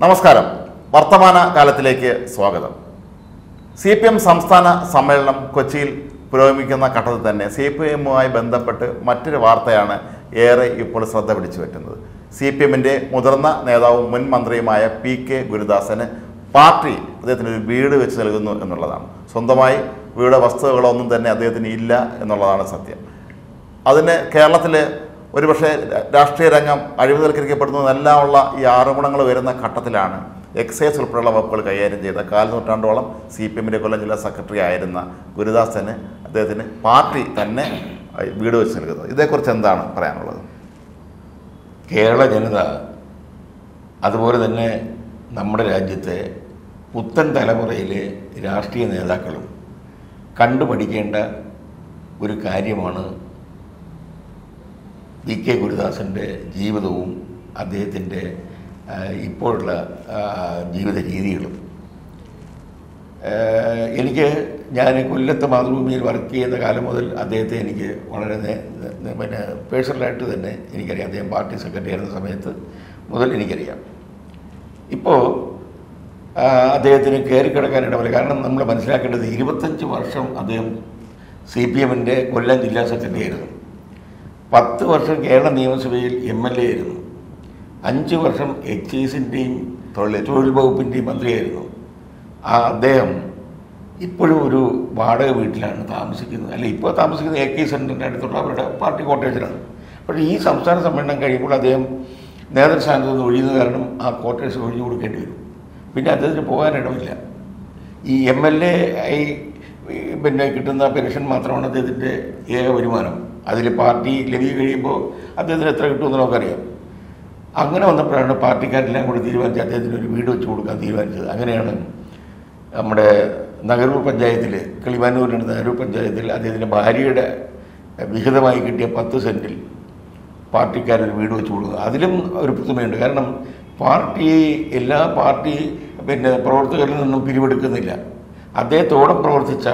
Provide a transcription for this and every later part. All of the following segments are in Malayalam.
നമസ്കാരം വർത്തമാന കാലത്തിലേക്ക് സ്വാഗതം സി പി എം സംസ്ഥാന സമ്മേളനം കൊച്ചിയിൽ പുരോഗമിക്കുന്ന ഘട്ടത്തിൽ തന്നെ സി പി എമ്മുമായി ബന്ധപ്പെട്ട് മറ്റൊരു വാർത്തയാണ് ഏറെ ഇപ്പോൾ ശ്രദ്ധ പിടിച്ചു പറ്റുന്നത് സി പി എമ്മിൻ്റെ മുതിർന്ന നേതാവും മുൻ മന്ത്രിയുമായ പി കെ ഗുരുദാസന് പാർട്ടി അദ്ദേഹത്തിന് ഒരു വീട് വെച്ച് നൽകുന്നു എന്നുള്ളതാണ് സ്വന്തമായി വീട് വസ്തുവകളൊന്നും തന്നെ അദ്ദേഹത്തിന് ഇല്ല എന്നുള്ളതാണ് സത്യം അതിന് കേരളത്തിൽ ഒരുപക്ഷെ രാഷ്ട്രീയ രംഗം അഴിമതിവൽക്കരിക്കപ്പെടുന്നതെല്ലാം ഉള്ള ഈ ആരോപണങ്ങൾ വരുന്ന ഘട്ടത്തിലാണ് എക്സൈസ് ഉൾപ്പെടെയുള്ള വകുപ്പുകൾ കൈകാര്യം ചെയ്ത കാൽ നൂറ്റാണ്ടോളം സി പി എമ്മിൻ്റെ കൊല്ലം ജില്ലാ സെക്രട്ടറി ആയിരുന്ന ഗുരുദാസന് അദ്ദേഹത്തിന് പാർട്ടി തന്നെ വീട് വെച്ച് നൽകുന്നത് ഇതേക്കുറിച്ച് എന്താണ് പറയാനുള്ളത് കേരള ജനത അതുപോലെ തന്നെ നമ്മുടെ രാജ്യത്തെ പുത്തൻ തലമുറയിലെ രാഷ്ട്രീയ നേതാക്കളും കണ്ടുപഠിക്കേണ്ട ഒരു കാര്യമാണ് വി കെ ഗുരുദാസൻ്റെ ജീവിതവും അദ്ദേഹത്തിൻ്റെ ആ, ഇപ്പോഴുള്ള ആ, ജീവിത രീതികളും ഏഹ് എനിക്ക് ഞാൻ കൊല്ലത്ത് മാതൃഭൂമിയിൽ വർക്ക് ചെയ്യുന്ന കാലം മുതൽ അദ്ദേഹത്തെ എനിക്ക് വളരെ നേ- നേ- പിന്നെ പേഴ്സണലായിട്ട് തന്നെ എനിക്കറിയാം അദ്ദേഹം പാർട്ടി സെക്രട്ടറി ആയിരുന്ന സമയത്ത് മുതൽ എനിക്കറിയാം ഇപ്പോൾ ആ, അദ്ദേഹത്തിന് കയറി കിടക്കാൻ ഇടവല്ല കാരണം നമ്മൾ മനസ്സിലാക്കേണ്ടത് ഇരുപത്തഞ്ച് വർഷം അദ്ദേഹം സി പി എമ്മിൻ്റെ കൊല്ലം ജില്ലാ സെക്രട്ടറി ആയിരുന്നു പത്ത് വർഷം കേരള നിയമസഭയിൽ എം എൽ എ ആയിരുന്നു അഞ്ച് വർഷം എക്സൈസിൻ്റെയും തൊഴിൽ തൊഴിൽ വകുപ്പിൻ്റെയും മന്ത്രിയായിരുന്നു ആ അദ്ദേഹം ഇപ്പോഴും ഒരു വാടക വീട്ടിലാണ് താമസിക്കുന്നത് അല്ല ഇപ്പോൾ താമസിക്കുന്നത് എ കെ സെൻറ്ററിൻ്റെ അടുത്തുള്ള അവരുടെ പാർട്ടി കോട്ടേഴ്സിലാണ് പക്ഷേ ഈ സംസ്ഥാന സമ്മേളനം കഴിയുമ്പോൾ അദ്ദേഹം നേതൃസ്ഥാനത്ത് നിന്ന് ഒഴിയുന്ന കാരണം ആ കോട്ടേഴ്സ് ഒഴിഞ്ഞു കൊടുക്കേണ്ടി വരും പിന്നെ അദ്ദേഹത്തിന് പോകാനിടമില്ല ഈ എം എൽ എ ആയി പിന്നെ കിട്ടുന്ന പെൻഷൻ മാത്രമാണ് അദ്ദേഹത്തിൻ്റെ ഏക വരുമാനം അതിൽ പാർട്ടി ലഭ്യ കഴിയുമ്പോൾ അദ്ദേഹത്തിന് എത്ര കിട്ടുമെന്ന് നമുക്കറിയാം അങ്ങനെ വന്നപ്പോഴാണ് പാർട്ടിക്കാരെല്ലാം കൂടി തീരുമാനിച്ച് അദ്ദേഹത്തിന് ഒരു വീട് വെച്ച് കൊടുക്കാൻ തീരുമാനിച്ചത് അങ്ങനെയാണ് നമ്മുടെ നഗരൂർ പഞ്ചായത്തിൽ കിളിമാനൂരിൻ്റെ നഗരൂർ പഞ്ചായത്തിൽ അദ്ദേഹത്തിൻ്റെ ഭാര്യയുടെ വിഹിതമായി കിട്ടിയ പത്ത് സെൻറ്റിൽ പാർട്ടിക്കാരൊരു വീട് വെച്ച് കൊടുക്കുക അതിലും ഒരു പുതുമയുണ്ട് കാരണം പാർട്ടി എല്ലാ പാർട്ടി പിന്നെ പ്രവർത്തകരിൽ നിന്നും പിരിവെടുക്കുന്നില്ല അദ്ദേഹത്തോടെ പ്രവർത്തിച്ച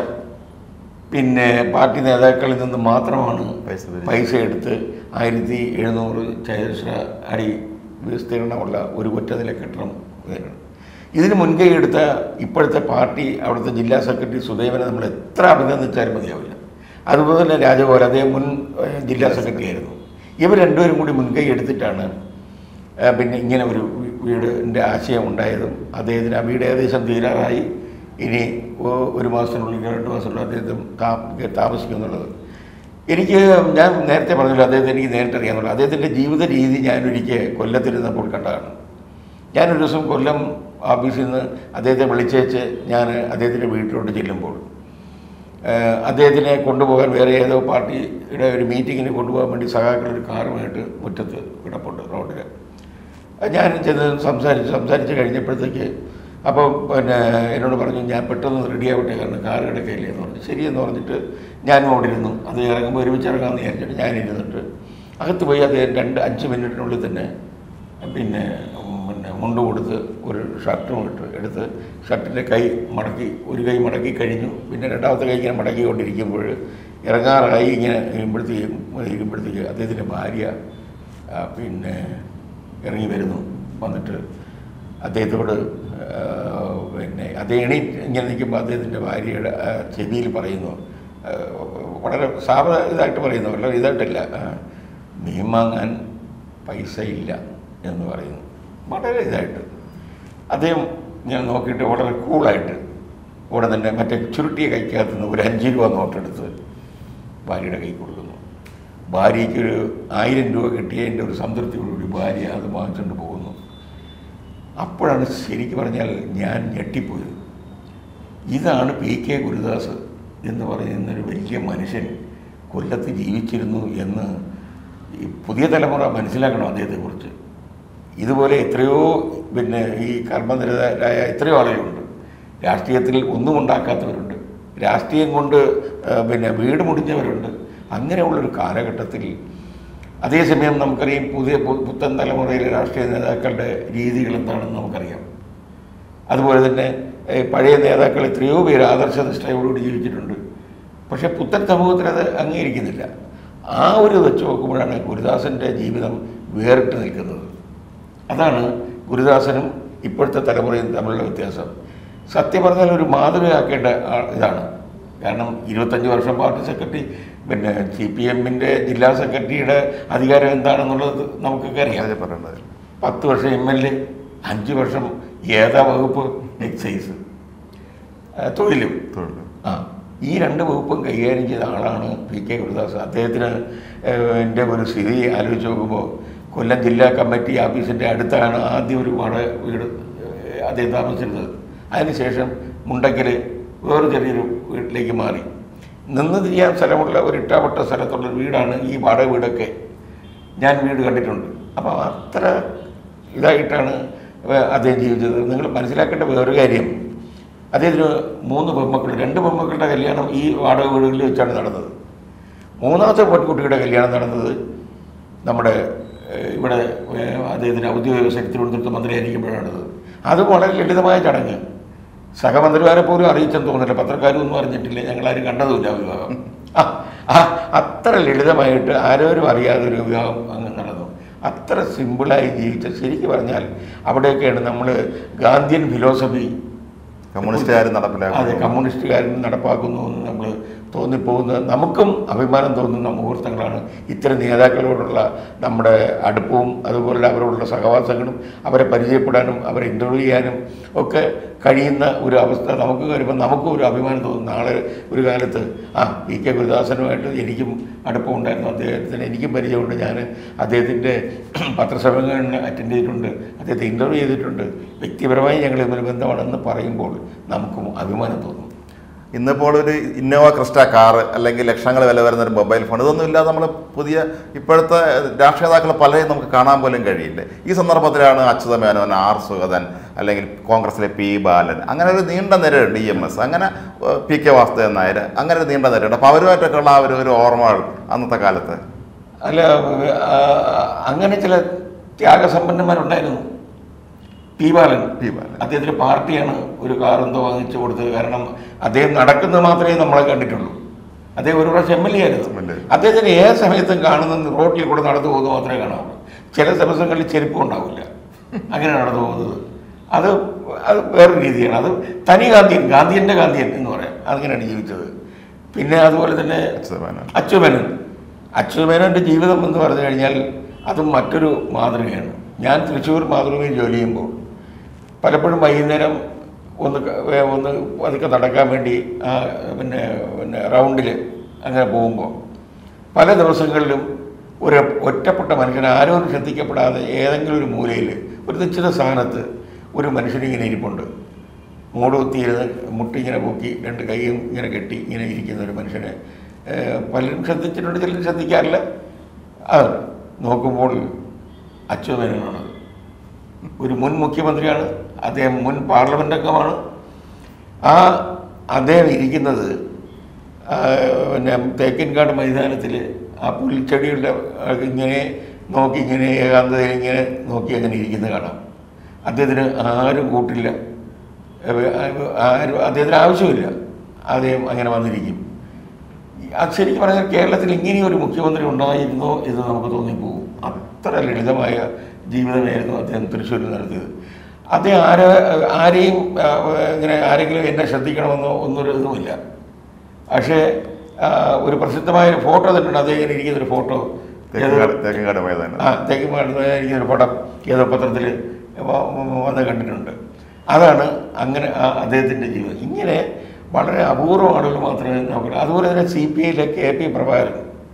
പിന്നെ പാർട്ടി നേതാക്കളിൽ നിന്ന് മാത്രമാണ് പൈസ പിരിച്ചത്. പൈസ എടുത്ത് ആയിരത്തി എഴുന്നൂറ് ചതുരശ്ര അടി വിസ്തീർണമുള്ള ഒരു ഒറ്റനില കെട്ടിടം വേണം ഇതിന് മുൻകൈ എടുത്ത ഇപ്പോഴത്തെ പാർട്ടി അവിടുത്തെ ജില്ലാ സെക്രട്ടറി സുദേവനെ നമ്മൾ എത്ര അഭിനന്ദിച്ചാലും മതിയാവില്ല അതുപോലെ തന്നെ രാജഗോപാൽ അദ്ദേഹം മുൻ ഏഹ്, ജില്ലാ സെക്രട്ടറി ആയിരുന്നു ഇവർ രണ്ടുപേരും കൂടി മുൻകൈ എടുത്തിട്ടാണ് ഏഹ്, പിന്നെ ഇങ്ങനെ ഒരു വീ- വീടിൻ്റെ ആശയം ഉണ്ടായതും അദ്ദേഹത്തിന് ആ വീട് ഏകദേശം തീരാറായി ഇനി ഒ- ഒരു മാസത്തിനുള്ളിൽ രണ്ട് മാസത്തിനുള്ളിൽ അദ്ദേഹം താ- താമസിക്കും എന്നുള്ളത് എനിക്ക് ഞാൻ നേരത്തെ പറഞ്ഞല്ലോ അദ്ദേഹത്തെ എനിക്ക് നേരിട്ട് അറിയാമെന്നുള്ളത് അദ്ദേഹത്തിൻ്റെ ജീവിത രീതി ഞാനൊരിക്കൽ കൊല്ലത്തിരുന്നപ്പോൾ കണ്ടതാണ് ഞാനൊരു ദിവസം കൊല്ലം ഓഫീസിൽ നിന്ന് അദ്ദേഹത്തെ വിളിച്ചേച്ച് ഞാൻ അദ്ദേഹത്തിൻ്റെ വീട്ടിലോട്ട് ചെല്ലുമ്പോൾ ഏഹ്, അദ്ദേഹത്തിനെ കൊണ്ടുപോകാൻ വേറെ ഏതോ പാർട്ടിയുടെ ഒരു മീറ്റിങ്ങിന് കൊണ്ടുപോകാൻ വേണ്ടി സഖാക്കൾ ഒരു കാറുമായിട്ട് മുറ്റത്ത് കിടപ്പുണ്ട് റോഡിൽ ഞാൻ ചെന്ന് സംസാരിച്ച് സംസാരിച്ച് കഴിഞ്ഞപ്പോഴത്തേക്ക് അപ്പോൾ പിന്നെ എന്നോട് പറഞ്ഞു ഞാൻ പെട്ടെന്ന് റെഡി ആവട്ടെ കാരണം കാർ കിടക്കയില്ലേ എന്ന് പറഞ്ഞു ശരിയെന്ന് പറഞ്ഞിട്ട് ഞാനും അവിടെ ഇരുന്നു അത് ഇറങ്ങുമ്പോൾ ഒരുമിച്ച് ഇറങ്ങാമെന്ന് വിചാരിച്ചിട്ട് ഞാൻ ഇരുന്നിട്ട് അകത്ത് പോയി അദ്ദേഹം രണ്ട് അഞ്ച് മിനിറ്റിനുള്ളിൽ തന്നെ പിന്നെ ഉം, പിന്നെ മുണ്ട് കൊടുത്ത് ഒരു ഷർട്ടും ഇട്ട് എടുത്ത് ഷർട്ടിൻ്റെ കൈ മടക്കി ഒരു കൈ മടക്കി കഴിഞ്ഞു പിന്നെ രണ്ടാമത്തെ കൈ ഇങ്ങനെ മടക്കിക്കൊണ്ടിരിക്കുമ്പോൾ ഇറങ്ങാറായി ഇങ്ങനെ ഇരിക്കുമ്പോഴത്തേക്കും ഇരിക്കുമ്പോഴത്തേക്ക് അദ്ദേഹത്തിൻ്റെ ഭാര്യ ആ, പിന്നെ ഇറങ്ങി വരുന്നു വന്നിട്ട് അദ്ദേഹത്തോട് ആ, പിന്നെ അദ്ദേഹം എണീ ഇങ്ങനെ നിൽക്കുമ്പോൾ അദ്ദേഹത്തിൻ്റെ ഭാര്യയുടെ ആ, ചെവിയിൽ പറയുന്നു ആ, വളരെ സാവ ഇതായിട്ട് പറയുന്നു വളരെ ഇതായിട്ടില്ല ആ, മീൻ വാങ്ങാൻ പൈസ ഇല്ല എന്ന് പറയുന്നു വളരെ ഇതായിട്ട് അദ്ദേഹം ഞാൻ നോക്കിയിട്ട് വളരെ കൂളായിട്ട് ഉടൻ തന്നെ മറ്റേ ചുരുട്ടിയ കൈക്കകത്ത് നിന്ന് ഒരു അഞ്ച് രൂപ നോട്ടെടുത്ത് ഭാര്യയുടെ കൈ കൊടുക്കുന്നു ഭാര്യയ്ക്കൊരു ആയിരം രൂപ കിട്ടിയതിൻ്റെ ഒരു സംതൃപ്തിയോടുകൂടി ഭാര്യ അത് വാങ്ങിച്ചുകൊണ്ട് പോകുന്നു അപ്പോഴാണ് ശരിക്കും പറഞ്ഞാൽ ഞാൻ ഞെട്ടിപ്പോയത് ഇതാണ് പി കെ ഗുരുദാസ് എന്ന് പറയുന്ന ഒരു വലിയ മനുഷ്യൻ കൊല്ലത്ത് ജീവിച്ചിരുന്നു എന്ന് ഈ പുതിയ തലമുറ മനസ്സിലാക്കണം അദ്ദേഹത്തെക്കുറിച്ച് ഇതുപോലെ എത്രയോ പിന്നെ ഈ കർമ്മനിരതരായ എത്രയോ ആളുകളുണ്ട് രാഷ്ട്രീയത്തിൽ ഒന്നും ഉണ്ടാക്കാത്തവരുണ്ട് രാഷ്ട്രീയം കൊണ്ട് ആ, പിന്നെ വീട് മുടിഞ്ഞവരുണ്ട് അങ്ങനെയുള്ളൊരു കാലഘട്ടത്തിൽ അതേസമയം നമുക്കറിയാം പുതിയ പു- പുത്തൻ തലമുറയിലെ രാഷ്ട്രീയ നേതാക്കളുടെ രീതികൾ എന്താണെന്ന് നമുക്കറിയാം അതുപോലെ തന്നെ ഏഹ്, പഴയ നേതാക്കൾ എത്രയോ പേര് ആദർശനിഷ്ഠയോടുകൂടി ജീവിച്ചിട്ടുണ്ട് പക്ഷേ പുത്തൻ സമൂഹത്തിൽ അത് അംഗീകരിക്കുന്നില്ല ആ ഒരു വെച്ച് നോക്കുമ്പോഴാണ് ഗുരുദാസൻ്റെ ജീവിതം വേറിട്ട് നിൽക്കുന്നത് അതാണ് ഗുരുദാസനും ഇപ്പോഴത്തെ തലമുറയും തമ്മിലുള്ള വ്യത്യാസം സത്യം പറഞ്ഞാൽ ഒരു മാതൃകയാക്കേണ്ട ആ- ഇതാണ് കാരണം ഇരുപത്തഞ്ച് വർഷം പാർട്ടി സെക്രട്ടറി പിന്നെ സി പി എമ്മിൻ്റെ ജില്ലാ സെക്രട്ടറിയുടെ അധികാരം എന്താണെന്നുള്ളത് നമുക്കൊക്കെ അറിയാം അതെ പറയേണ്ടത് പത്ത് വർഷം എം എൽ എ അഞ്ച് വർഷം ഏതാ വകുപ്പ് എക്സൈസ് ആ, തൊഴിലും തൊഴിൽ ആ ഈ രണ്ട് വകുപ്പും കൈകാര്യം ചെയ്ത ആളാണ് പി കെ ഗുരുദാസ് അദ്ദേഹത്തിന് എൻ്റെ ഒരു സ്ഥിതി ആലോചിച്ച് നോക്കുമ്പോൾ കൊല്ലം ജില്ലാ കമ്മിറ്റി ഓഫീസിൻ്റെ അടുത്താണ് ആദ്യം ഒരു വാടക വീട് ഏഹ്, അദ്ദേഹം താമസിച്ചിരുന്നത് അതിനുശേഷം മുണ്ടക്കൽ വേറെ ചെറിയൊരു വീട്ടിലേക്ക് മാറി നിന്ന് തിരിയാൻ സ്ഥലമുള്ള ഒരു ഇട്ടാവട്ട സ്ഥലത്തുള്ള ഒരു വീടാണ് ഈ വാടക വീടൊക്കെ ഞാൻ വീട് കണ്ടിട്ടുണ്ട് അപ്പോൾ അത്ര ഇതായിട്ടാണ് അദ്ദേഹം ജീവിച്ചത് നിങ്ങൾ മനസ്സിലാക്കേണ്ട വേറൊരു കാര്യം അദ്ദേഹത്തിന് മൂന്ന് പെൺമക്കൾ രണ്ട് പെൺമക്കളുടെ കല്യാണം ഈ വാടക വീടുകളിൽ വെച്ചാണ് നടന്നത് മൂന്നാമത്തെ പെൺകുട്ടിയുടെ കല്യാണം നടന്നത് നമ്മുടെ ഏഹ്, ഇവിടെ ഏഹ്, അദ്ദേഹത്തിൻ്റെ ഔദ്യോഗിക വ്യവസായ തിരുവനന്തപുരത്ത് മന്ത്രിയായിരിക്കുമ്പോഴാണ് നടന്നത് അത് വളരെ ലളിതമായ ചടങ്ങ് സഹമന്ത്രിമാരെ പോലും അറിയിച്ചെന്ന് തോന്നുന്നില്ല പത്രക്കാരും ഒന്നും അറിഞ്ഞിട്ടില്ല ഞങ്ങളാരും കണ്ടതുമില്ല ആ വിവാഹം ആ, ആ, അത്ര ലളിതമായിട്ട് ആരോരും അറിയാതെ ഒരു വിവാഹം അങ്ങ് നടന്നു അത്ര സിമ്പിളായി ജീവിച്ച ശരിക്കും പറഞ്ഞാൽ അവിടെയൊക്കെയാണ് നമ്മൾ ഗാന്ധിയൻ ഫിലോസഫി കമ്മ്യൂണിസ്റ്റുകാരും അതെ നടപ്പിലാക്കുന്നത് കമ്മ്യൂണിസ്റ്റുകാരൻ നടപ്പാക്കുന്നു എന്ന് നമ്മൾ തോന്നിപ്പോകുന്നത് നമുക്കും അഭിമാനം തോന്നുന്ന മുഹൂർത്തങ്ങളാണ് ഇത്തരം നേതാക്കളോടുള്ള നമ്മുടെ അടുപ്പവും അതുപോലെ അവരോടുള്ള സഹവാസങ്ങളും അവരെ പരിചയപ്പെടാനും അവരെ ഇൻ്റർവ്യൂ ചെയ്യാനും ഒക്കെ കഴിയുന്ന ഒരു അവസ്ഥ നമുക്ക് വരുമ്പോൾ നമുക്കും ഒരു അഭിമാനം തോന്നും നാളെ ഒരു കാലത്ത് ആ പി കെ ഗുരുദാസനുമായിട്ട് എനിക്കും അടുപ്പമുണ്ടായിരുന്നു അദ്ദേഹത്തിന് എനിക്കും പരിചയമുണ്ട് ഞാൻ അദ്ദേഹത്തിൻ്റെ പത്രസമ്മേളനം അറ്റൻഡ് ചെയ്തിട്ടുണ്ട് അദ്ദേഹത്തെ ഇൻ്റർവ്യൂ ചെയ്തിട്ടുണ്ട് വ്യക്തിപരമായി ഞങ്ങൾ തമ്മിൽ ബന്ധമാണെന്ന് പറയുമ്പോൾ നമുക്കും അഭിമാനം തോന്നും ഇന്നിപ്പോൾ ഒരു ഇന്നോവ ക്രിസ്റ്റ കാറ് അല്ലെങ്കിൽ ലക്ഷങ്ങൾ വില വരുന്ന ഒരു മൊബൈൽ ഫോൺ ഇതൊന്നും ഇല്ലാതെ നമ്മൾ പുതിയ ഇപ്പോഴത്തെ രാഷ്ട്രീയ നേതാക്കളെ പലരെയും നമുക്ക് കാണാൻ പോലും കഴിയില്ല ഈ സന്ദർഭത്തിലാണ് അച്യുത മേനോൻ ആർ സുഗതൻ അല്ലെങ്കിൽ കോൺഗ്രസിലെ പി ബാലൻ അങ്ങനെ ഒരു നീണ്ട നിരയുണ്ട് ഇ എം എസ് അങ്ങനെ ഏഹ്, പി കെ വാസുദേവൻ നായർ അങ്ങനെ ഒരു നീണ്ട നിരയുണ്ട് അപ്പോൾ അവരുമായിട്ടൊക്കെയുള്ള ആ ഒരു ഒരു ഓർമ്മകൾ അന്നത്തെ കാലത്ത് അല്ല ആ, അങ്ങനെ ചില ത്യാഗസമ്പന്നന്മാരുണ്ടായിരുന്നു പി ബാലൻ പി ബാലൻ. അദ്ദേഹത്തിന്റെ പാർട്ടിയാണ് ഒരു കാർ എന്തോ വാങ്ങിച്ചു കൊടുത്തത് കാരണം അദ്ദേഹം നടക്കുന്നത് മാത്രമേ നമ്മളെ കണ്ടിട്ടുള്ളൂ അദ്ദേഹം ഒരു പ്രാവശ്യം എം എൽ എ ആയിരുന്നു MLA. അദ്ദേഹത്തിന് ഏത് സമയത്തും കാണുന്നത് റോട്ടിൽ കൂടെ നടന്നു പോകുന്നത് മാത്രമേ കാണാവുള്ളൂ ചില ദിവസങ്ങളിൽ ചെരുപ്പം ഉണ്ടാവില്ല അങ്ങനെ നടന്നു പോകുന്നത് അത് അത് വേറൊരു രീതിയാണ് അത് തനി ഗാന്ധിയൻ ഗാന്ധിയൻ്റെ ഗാന്ധിയൻ എന്ന് പറയാം അങ്ങനെയാണ് ജീവിച്ചത് പിന്നെ അതുപോലെ തന്നെ അച്യുത മേനോൻ അച്യുതമേനൻ അച്യുതമേനൻ്റെ ജീവിതം എന്ന് പറഞ്ഞു കഴിഞ്ഞാൽ അതും മറ്റൊരു മാതൃകയാണ് ഞാൻ തൃശ്ശൂർ മാതൃകയിൽ ജോലി ചെയ്യുമ്പോൾ പലപ്പോഴും വൈകുന്നേരം ഒന്ന് ക- വേ- ഒന്ന് അതൊക്കെ നടക്കാൻ വേണ്ടി ആ പിന്നെ പിന്നെ റൗണ്ടിൽ അങ്ങനെ പോകുമ്പോൾ പല ദിവസങ്ങളിലും ഒരു ഒറ്റപ്പെട്ട മനുഷ്യൻ ആരും ശ്രദ്ധിക്കപ്പെടാതെ ഏതെങ്കിലും ഒരു മൂലയിൽ ഒരു നിശ്ചിത സ്ഥാനത്ത് ഒരു മനുഷ്യനിങ്ങനെ ഇരിപ്പുണ്ട് മൂട് കുത്തിയിരുന്ന് മുട്ടിങ്ങനെ പൊക്കി രണ്ട് കൈയും ഇങ്ങനെ കെട്ടി ഇങ്ങനെ ഇരിക്കുന്ന ഒരു മനുഷ്യനെ ഏഹ്, പലരും ശ്രദ്ധിച്ചിട്ടുണ്ട് ചിലരും ശ്രദ്ധിക്കാറില്ല അത് നോക്കുമ്പോൾ അച്യുതമേനോനാണ് ഒരു മുൻ മുഖ്യമന്ത്രിയാണ് അദ്ദേഹം മുൻ പാർലമെൻ്റ് അംഗമാണ് ആ അദ്ദേഹം ഇരിക്കുന്നത് ആ, പിന്നെ തേക്കിൻകാട് മൈതാനത്തിൽ ആ പുൽച്ചെടികളുടെ ആ, ഇങ്ങനെ നോക്കി ഇങ്ങനെ ഏകാന്തതയിൽ ഇങ്ങനെ നോക്കി അങ്ങനെ ഇരിക്കുന്നത് കാണാം അദ്ദേഹത്തിന് ആരും കൂട്ടില്ല ഏഹ്, ആരും അദ്ദേഹത്തിന് ആവശ്യമില്ല അദ്ദേഹം അങ്ങനെ വന്നിരിക്കും അത് ശരിക്കും പറഞ്ഞാൽ കേരളത്തിൽ ഇങ്ങനെ ഒരു മുഖ്യമന്ത്രി ഉണ്ടായിരുന്നോ എന്ന് നമുക്ക് തോന്നിപ്പോകും അത്ര ലളിതമായ ജീവിതമായിരുന്നു അദ്ദേഹം തൃശ്ശൂരിൽ നടത്തിയത് അദ്ദേഹം ആരെ ആരെയും ആ, ഇങ്ങനെ ആരെങ്കിലും എന്നെ ശ്രദ്ധിക്കണമെന്നോ ഒന്നൊരു ഇതുമില്ല പക്ഷേ ആ, ഒരു പ്രസിദ്ധമായ ഒരു ഫോട്ടോ തന്നെയുണ്ട് അദ്ദേഹം ഇങ്ങനെ ഇരിക്കുന്ന ഒരു ഫോട്ടോ തേക്കിൻകാട് തേക്കിൻകാട് മൈതാനം ആ തേക്കുമാട് ഇരിക്കുന്ന ഒരു പടം ഏതോ പത്രത്തിൽ വന്ന് കണ്ടിട്ടുണ്ട് അതാണ് അങ്ങനെ ആ അദ്ദേഹത്തിൻ്റെ ജീവിതം ഇങ്ങനെ വളരെ അപൂർവം ആളുകൾ മാത്രമേ നമുക്ക് അതുപോലെ തന്നെ സി പി ഐയിലെ കെ പി പ്രഭാകരൻ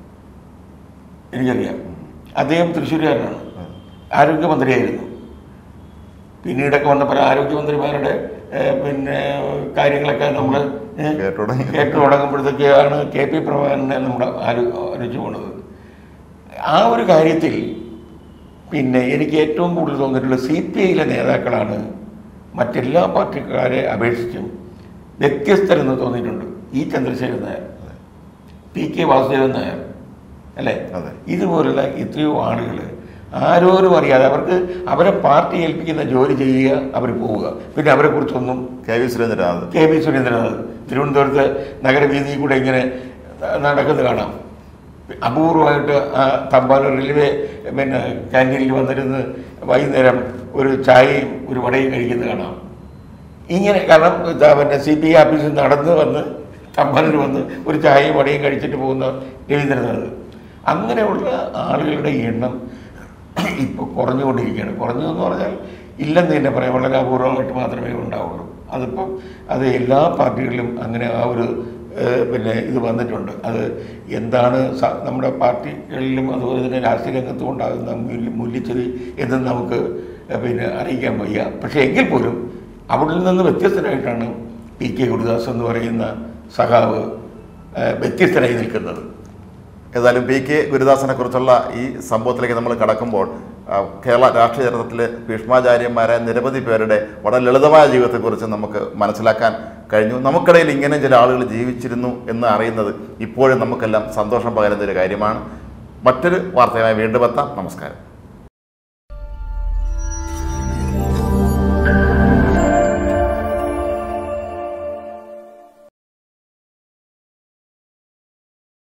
എനിക്കറിയാം അദ്ദേഹം തൃശ്ശൂരുകാരനാണ് ആരോഗ്യമന്ത്രിയായിരുന്നു പിന്നീടൊക്കെ വന്നപ്പോൾ ആരോഗ്യമന്ത്രിമാരുടെ ഏഹ്, പിന്നെ കാര്യങ്ങളൊക്കെ നമ്മൾ കേട്ടു തുടങ്ങി. കേട്ടു തുടങ്ങുമ്പോഴത്തേക്കാണ് കെ പി പ്രഭാകരനെ നമ്മൾ ആലോ ആലോചിച്ച് പോണത് ആ ഒരു കാര്യത്തിൽ പിന്നെ എനിക്ക് ഏറ്റവും കൂടുതൽ തോന്നിയിട്ടുള്ളത് സി പി ഐയിലെ നേതാക്കളാണ് മറ്റെല്ലാ പാർട്ടിക്കാരെ അപേക്ഷിച്ചും വ്യത്യസ്തരെന്ന് തോന്നിയിട്ടുണ്ട് ഈ ചന്ദ്രശേഖരൻ നായർ പി കെ വാസുദേവൻ നായർ അല്ലേ അതെ. ഇതുപോലുള്ള എത്രയോ ആളുകൾ ആരോരും അറിയാതെ അവർക്ക് അവരെ പാർട്ടി ഏൽപ്പിക്കുന്ന ജോലി ചെയ്യുക അവർ പോവുക പിന്നെ അവരെക്കുറിച്ചൊന്നും K V Surendranath K V Surendranath തിരുവനന്തപുരത്ത് നഗരവീതിയിൽ കൂടെ ഇങ്ങനെ നടക്കുന്നത് കാണാം അപൂർവമായിട്ട് ആ തമ്പാനൂർ റെയിൽവേ പിന്നെ ക്യാൻറ്റീനിൽ വന്നിരുന്ന് വൈകുന്നേരം ഒരു ചായയും ഒരു വടയും കഴിക്കുന്നത് കാണാം ഇങ്ങനെ കാരണം ഇതാ പിന്നെ സി പി ഐ ഓഫീസിൽ നടന്ന് വന്ന് തമ്പാനൂർ വന്ന് ഒരു ചായയും വടയും കഴിച്ചിട്ട് പോകുന്ന രവീന്ദ്രനാഥ് അങ്ങനെയുള്ള ആളുകളുടെ എണ്ണം ഇപ്പോൾ കുറഞ്ഞുകൊണ്ടിരിക്കുകയാണ് കുറഞ്ഞു എന്ന് പറഞ്ഞാൽ ഇല്ലെന്ന് തന്നെ പറയാം വളരെ അപൂർവമായിട്ട് മാത്രമേ ഉണ്ടാവുള്ളൂ അതിപ്പം അത് എല്ലാ പാർട്ടികളിലും അങ്ങനെ ആ ഒരു ഏഹ്, പിന്നെ ഇത് വന്നിട്ടുണ്ട് അത് എന്താണ് സ- നമ്മുടെ പാർട്ടികളിലും അതുപോലെ തന്നെ രാഷ്ട്രീയ രംഗത്തും ഉണ്ടാകുന്ന മൂല്യ മൂല്യച്ചതി എന്ന് നമുക്ക് ഏഹ്, പിന്നെ അറിയിക്കാൻ വയ്യ പക്ഷേ എങ്കിൽ പോലും അവിടെ നിന്ന് വ്യത്യസ്തരായിട്ടാണ് പി കെ ഗുരുദാസ് എന്ന് പറയുന്ന സഖാവ് ഏഹ്, വ്യത്യസ്തനായി നിൽക്കുന്നത് ഏതായാലും പി കെ ഗുരുദാസനെ കുറിച്ചുള്ള ഈ സംഭവത്തിലേക്ക് നമ്മൾ കടക്കുമ്പോൾ ആ, കേരള രാഷ്ട്രീയ ചരിത്രത്തിൽ ഭീഷ്മാചാര്യന്മാരായ നിരവധി പേരുടെ വളരെ ലളിതമായ ജീവിതത്തെക്കുറിച്ച് നമുക്ക് മനസ്സിലാക്കാൻ കഴിഞ്ഞു നമുക്കിടയിൽ ഇങ്ങനെ ചില ആളുകൾ ജീവിച്ചിരുന്നു എന്ന് അറിയുന്നത് ഇപ്പോഴും നമുക്കെല്ലാം സന്തോഷം പകരുന്ന ഒരു കാര്യമാണ് മറ്റൊരു വാർത്തയുമായി വീണ്ടും എത്താം നമസ്കാരം